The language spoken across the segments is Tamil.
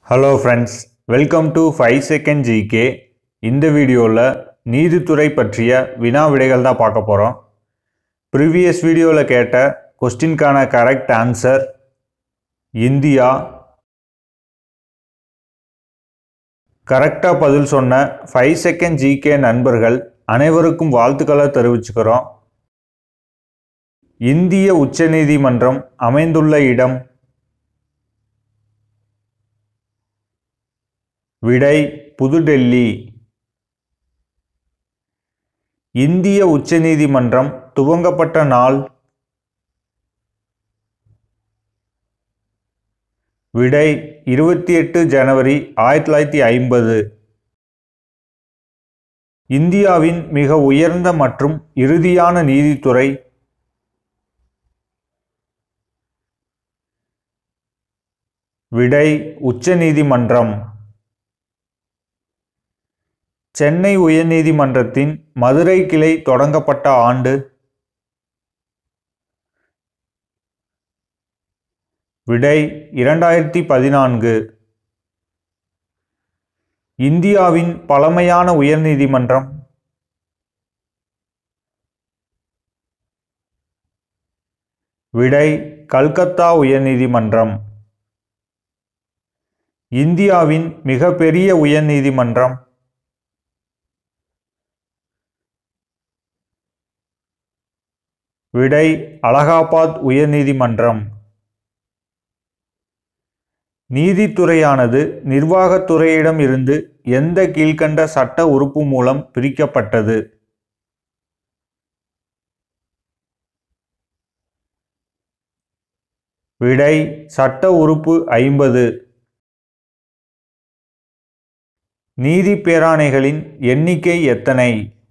hello friends welcome to five second GK இந்த வீடியோவில் நீதித்துறை பற்றிய வினா விடைகள் தான் பார்க்க போகிறோம் ப்ரீவியஸ் வீடியோவில் கேட்ட கொஸ்டின்கான கரெக்ட் ஆன்சர் இந்தியா கரெக்டாக பதில் சொன்ன ஃபைவ் செகண்ட் ஜிகே நண்பர்கள் அனைவருக்கும் வாழ்த்துக்களை தெரிவிச்சுக்கிறோம் இந்திய உச்சநீதிமன்றம் அமைந்துள்ள இடம் விடை புதுடெல்லி இந்திய உச்சநீதிமன்றம் துவங்கப்பட்ட நாள் விடை இருபத்தி எட்டு ஜனவரி ஆயிரத்தி தொள்ளாயிரத்தி ஐம்பது இந்தியாவின் மிக உயர்ந்த மற்றும் இறுதியான நீதித்துறை விடை உச்சநீதிமன்றம் சென்னை உயர்நீதிமன்றத்தின் மதுரை கிளை தொடங்கப்பட்ட ஆண்டு விடை இரண்டாயிரத்தி பதினான்கு இந்தியாவின் பழமையான உயர்நீதிமன்றம் விடை கல்கத்தா உயர்நீதிமன்றம் இந்தியாவின் மிகப்பெரிய உயர்நீதிமன்றம் விடை அலகாபாத் உயர்நீதிமன்றம் நீதித்துறையானது நிர்வாகத்துறையிடம் இருந்து எந்த கீழ்கண்ட சட்ட உறுப்பு மூலம் பிரிக்கப்பட்டது விடை சட்ட உறுப்பு ஐம்பது நீதி பேராணைகளின் எண்ணிக்கை எத்தனை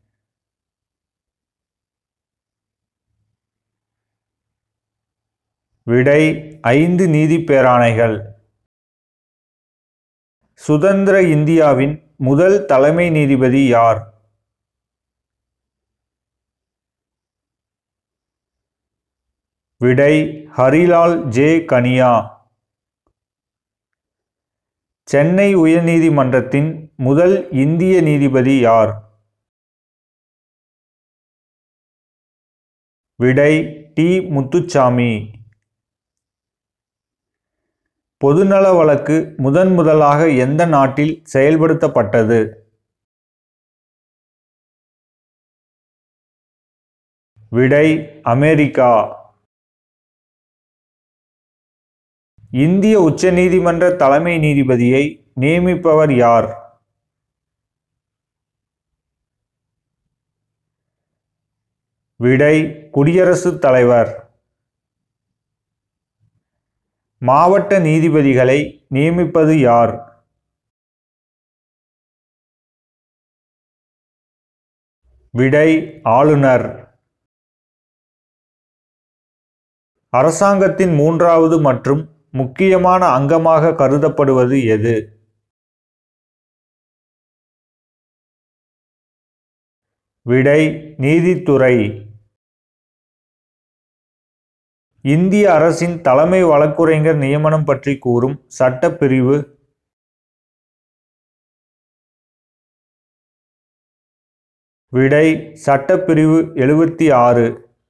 விடை ஐந்து நீதி பேராணைகள் சுதந்திர இந்தியாவின் முதல் தலைமை நீதிபதி யார் விடை ஹரிலால் ஜே கனியா சென்னை உயர்நீதிமன்றத்தின் முதல் இந்திய நீதிபதி யார் விடை டி முத்துச்சாமி பொதுநல வழக்கு முதன் முதலாக எந்த நாட்டில் செயல்படுத்தப்பட்டது விடை அமெரிக்கா இந்திய உச்சநீதிமன்ற தலைமை நீதிபதியை நியமிப்பவர் யார் விடை குடியரசுத் தலைவர் மாவட்ட நீதிபதிகளை நியமிப்பது யார் விடை ஆளுநர் அரசாங்கத்தின் மூன்றாவது மற்றும் முக்கியமான அங்கமாக கருதப்படுவது எது விடை நீதித்துறை இந்திய அரசின் தலைமை வழக்குரைஞர் நியமனம் பற்றி கூறும் சட்டப்பிரிவு விடை சட்டப்பிரிவு எழுபத்தி ஆறு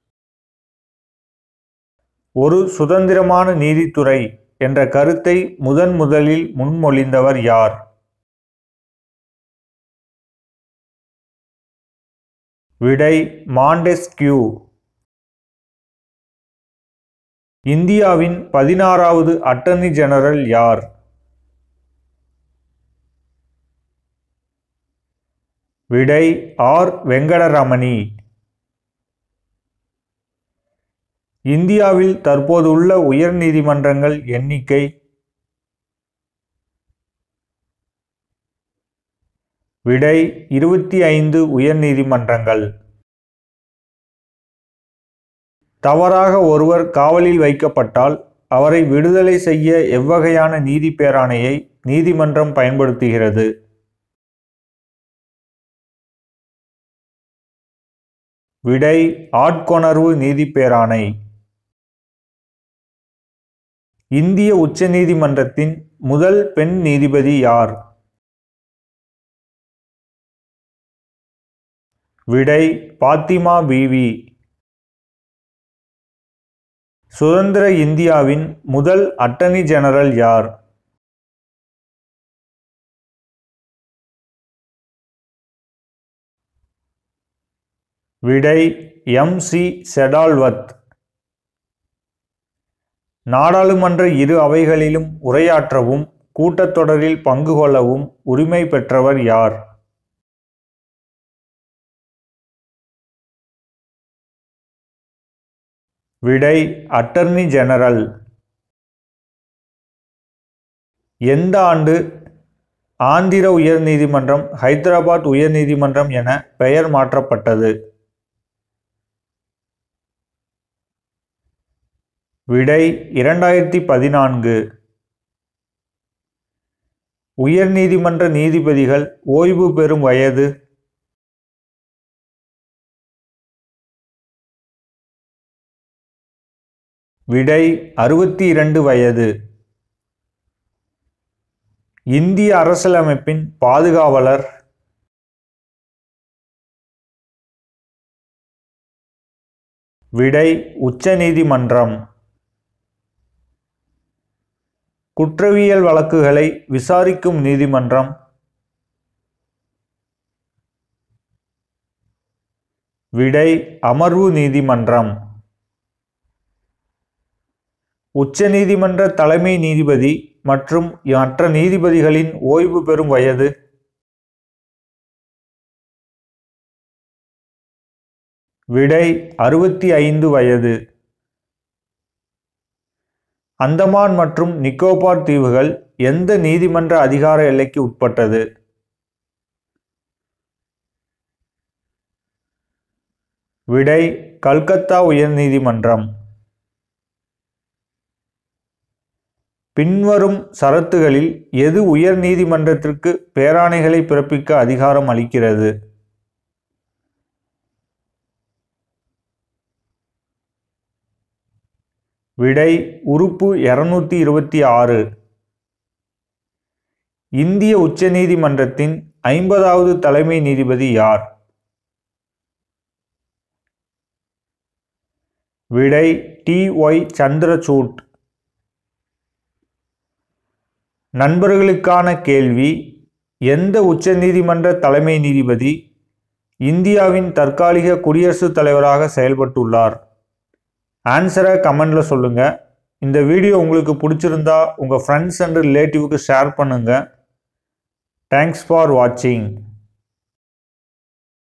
ஒரு சுதந்திரமான நீதித்துறை என்ற கருத்தை முதன் முதலில் முன்மொழிந்தவர் யார் விடை மாண்டெஸ்கியூ இந்தியாவின் பதினாறாவது அட்டர்னி ஜெனரல் யார் விடை ஆர் வெங்கடரமணி இந்தியாவில் தற்போதுள்ள உயர் நீதிமன்றங்கள் எண்ணிக்கை விடை இருபத்தி ஐந்து உயர் நீதிமன்றங்கள் தவறாக ஒருவர் காவலில் வைக்கப்பட்டால் அவரை விடுதலை செய்ய எவ்வகையான நீதி பேராணையை நீதிமன்றம் பயன்படுத்துகிறது விடை ஆட்கொணர்வு நீதி பேராணை இந்திய உச்சநீதிமன்றத்தின் முதல் பெண் நீதிபதி யார் விடை பாத்திமா பீவி சுதந்திர இந்தியாவின் முதல் அட்டர்னி ஜெனரல் யார் விடை எம் சி செடால்வத் நாடாளுமன்ற இரு அவைகளிலும் உரையாற்றவும் கூட்டத்தொடரில் பங்கு கொள்ளவும் உரிமை பெற்றவர் யார் விடை அட்டர்னி ஜெனரல் எந்த ஆண்டு ஆந்திர உயர்நீதிமன்றம் ஹைதராபாத் உயர்நீதிமன்றம் என பெயர் மாற்றப்பட்டது விடை இரண்டாயிரத்தி பதினான்கு உயர்நீதிமன்ற நீதிபதிகள் ஓய்வு பெறும் வயது விடை அறுபத்தி இரண்டு வயது இந்திய அரசியலமைப்பின் பாதுகாவலர் விடை உச்சநீதிமன்றம் குற்றவியல் வழக்குகளை விசாரிக்கும் நீதிமன்றம் விடை அமர்வு நீதிமன்றம் உச்சநீதிமன்ற தலைமை நீதிபதி மற்றும் மற்ற நீதிபதிகளின் ஓய்வு பெறும் வயது விடை அறுபத்தி ஐந்து வயது அந்தமான் மற்றும் நிக்கோபார் தீவுகள் எந்த நீதிமன்ற அதிகார எல்லைக்கு உட்பட்டது விடை கல்கத்தா உயர்நீதிமன்றம் பின்வரும் சரத்துகளில் எது உயர் நீதிமன்றத்திற்கு பேராணைகளை பிறப்பிக்க அதிகாரம் அளிக்கிறது விடை உறுப்பு இருநூத்தி இருபத்தி ஆறு இந்திய உச்சநீதிமன்றத்தின் ஐம்பதாவது தலைமை நீதிபதி யார் விடை டி ஒய் சந்திரசூட் நண்பர்களுக்கான கேள்வி எந்த உச்சநீதிமன்ற தலைமை நீதிபதி இந்தியாவின் தற்காலிக குடியரசுத் தலைவராக செயல்பட்டுள்ளார் ஆன்சரை கமெண்டில் சொல்லுங்கள் இந்த வீடியோ உங்களுக்கு பிடிச்சிருந்தா உங்கள் ஃப்ரெண்ட்ஸ் அண்ட் ரிலேட்டிவ்க்கு ஷேர் பண்ணுங்கள் தேங்க்ஸ் ஃபார் வாட்சிங்